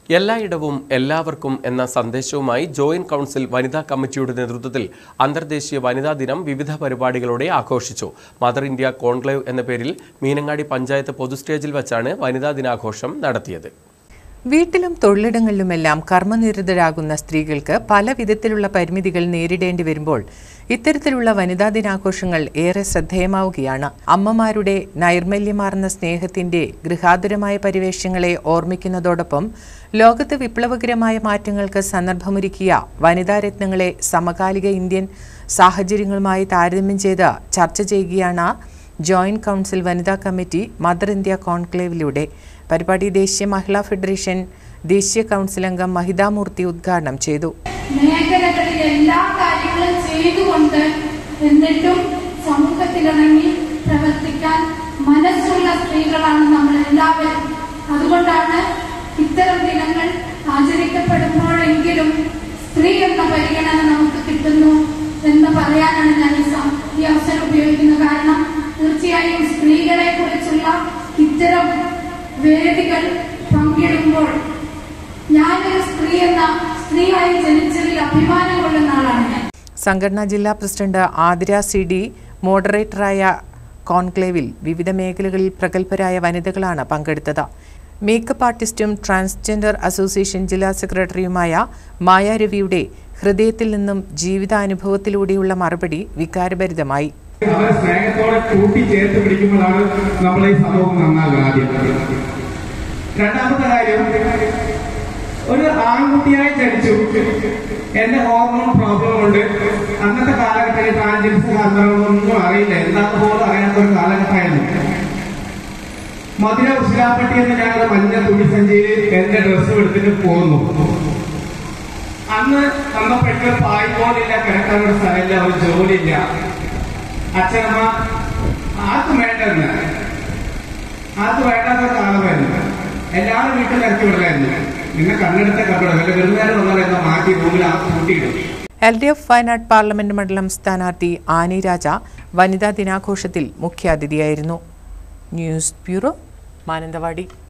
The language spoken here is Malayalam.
എല്ലായിടവും എല്ലാവർക്കും എന്ന സന്ദേശവുമായി ജോയിന്റ് കൗൺസിൽ വനിതാ കമ്മിറ്റിയുടെ നേതൃത്വത്തിൽ അന്തർദേശീയ വനിതാ ദിനം വിവിധ പരിപാടികളോടെ ആഘോഷിച്ചു മദർ ഇന്ത്യ കോൺക്ലേവ് എന്ന പേരിൽ മീനങ്ങാടി പഞ്ചായത്ത് പൊതുസ്റ്റേജിൽ വച്ചാണ് വനിതാ ദിനാഘോഷം നടത്തിയത് വീട്ടിലും തൊഴിലിടങ്ങളിലുമെല്ലാം കർമ്മനിരതരാകുന്ന സ്ത്രീകൾക്ക് പല വിധത്തിലുള്ള പരിമിതികൾ നേരിടേണ്ടി വരുമ്പോൾ ഇത്തരത്തിലുള്ള വനിതാ ദിനാഘോഷങ്ങൾ ഏറെ ശ്രദ്ധേയമാവുകയാണ് അമ്മമാരുടെ നൈർമല്യമാർന്ന സ്നേഹത്തിന്റെ ഗൃഹാതുരമായ പരിവേഷങ്ങളെ ഓർമ്മിക്കുന്നതോടൊപ്പം ലോകത്ത് വിപ്ലവകരമായ മാറ്റങ്ങൾക്ക് സന്ദർഭമൊരുക്കിയ വനിതാരത്നങ്ങളെ സമകാലിക ഇന്ത്യൻ സാഹചര്യങ്ങളുമായി താരതമ്യം ചെയ്ത് ചർച്ച ചെയ്യുകയാണ് ജോയിന്റ് കൗൺസിൽ വനിതാ കമ്മിറ്റി മദർ ഇന്ത്യ കോൺക്ലേവിലൂടെ പരിപാടി ദേശീയ മഹിളാ ഫെഡറേഷൻ ദേശീയ കൗൺസിൽ അംഗം മഹിതാമൂർത്തി ഉദ്ഘാടനം ചെയ്തു മേഖലകളിൽ എല്ലാ കാര്യങ്ങളും ചെയ്തുകൊണ്ട് എന്നിട്ടും സമൂഹത്തിലിറങ്ങി പ്രവർത്തിക്കാൻ മനസ്സുള്ള സ്ത്രീകളാണ് നമ്മൾ എല്ലാവരും അതുകൊണ്ടാണ് ഇത്തരം ദിനങ്ങൾ ആചരിക്കപ്പെടുമ്പോഴെങ്കിലും സ്ത്രീ എന്ന പരിഗണന നമുക്ക് കിട്ടുന്നു എന്ന് പറയാനാണ് ഞാൻ ഈ സം- ഈ അവസരം ഉപയോഗിക്കുന്നത് കാരണം തീർച്ചയായും സ്ത്രീകളെ കുറിച്ചുള്ള ഇത്തരം വേദികൾ പങ്കിടുമ്പോൾ ഞാനൊരു സ്ത്രീ എന്ന സ്ത്രീയായി ജനിച്ചതിൽ അഭിമാനം കൊള്ളുന്ന ആളാണ് ഞാൻ സംഘടനാ ജില്ലാ പ്രസിഡന്റ് ആതിര സി ഡി മോഡറേറ്ററായ കോൺക്ലേവിൽ വിവിധ മേഖലകളിൽ പ്രഗത്ഭരായ വനിതകളാണ് പങ്കെടുത്തത് മേക്കപ്പ് ആർട്ടിസ്റ്റും ട്രാൻസ്ജെൻഡർ അസോസിയേഷൻ ജില്ലാ സെക്രട്ടറിയുമായ മായ രവിയുടെ ഹൃദയത്തിൽ നിന്നും ജീവിതാനുഭവത്തിലൂടെയുള്ള മറുപടി വികാരഭരിതമായി അവരെ സ്നേഹത്തോടെ കൂട്ടി ചേർത്ത് പിടിക്കുമ്പോഴാണ് നമ്മളെ ഈ സമൂഹം നന്നാകുക ആദ്യം രണ്ടാമത്തെ കാര്യം ഒരു ആൺകുട്ടിയായി ജനിച്ചു എന്റെ ഹോർമോൺ പ്രോബ്ലം ഉണ്ട് അന്നത്തെ കാലഘട്ടത്തിൽ ട്രാൻജൻസ് കാരണങ്ങളൊന്നും അറിയില്ല എന്താണെന്ന് പോലും അറിയാത്ത ഒരു കാലഘട്ടമായിരുന്നു മധുര ഉശിലാപ്പട്ടി എന്ന് ഞാനൊരു മഞ്ഞ തുണി സഞ്ചിയിൽ എന്റെ ഡ്രസ്സ് എടുത്തിട്ട് പോന്നു അന്ന് വന്നപ്പോഴേക്ക് പായ് പോലില്ല കിടക്കാൻ ഒരു സ്ഥലമില്ല ഒരു ജോലിയില്ല അച്ഛനമ്മ ആർക്കും വേണ്ടെന്ന് ആർക്കും വേണ്ടാത്ത കാലമായിരുന്നു എല്ലാവരും വീട്ടിൽ ഇറക്കി വിടലായിരുന്നു പിന്നെ കണ്ണെടുത്ത കപ്പടം വല്ല വെറുന്നേരം വന്നാലും മാറ്റി റൂമിൽ ആ കൂട്ടിയിടും L D F Wayanad parliament മണ്ഡലം സ്ഥാനാർത്ഥി ആനി രാജ വനിതാ ദിനാഘോഷത്തിൽ മുഖ്യാതിഥിയായിരുന്നു ന്യൂസ് ബ്യൂറോ മാനന്തവാടി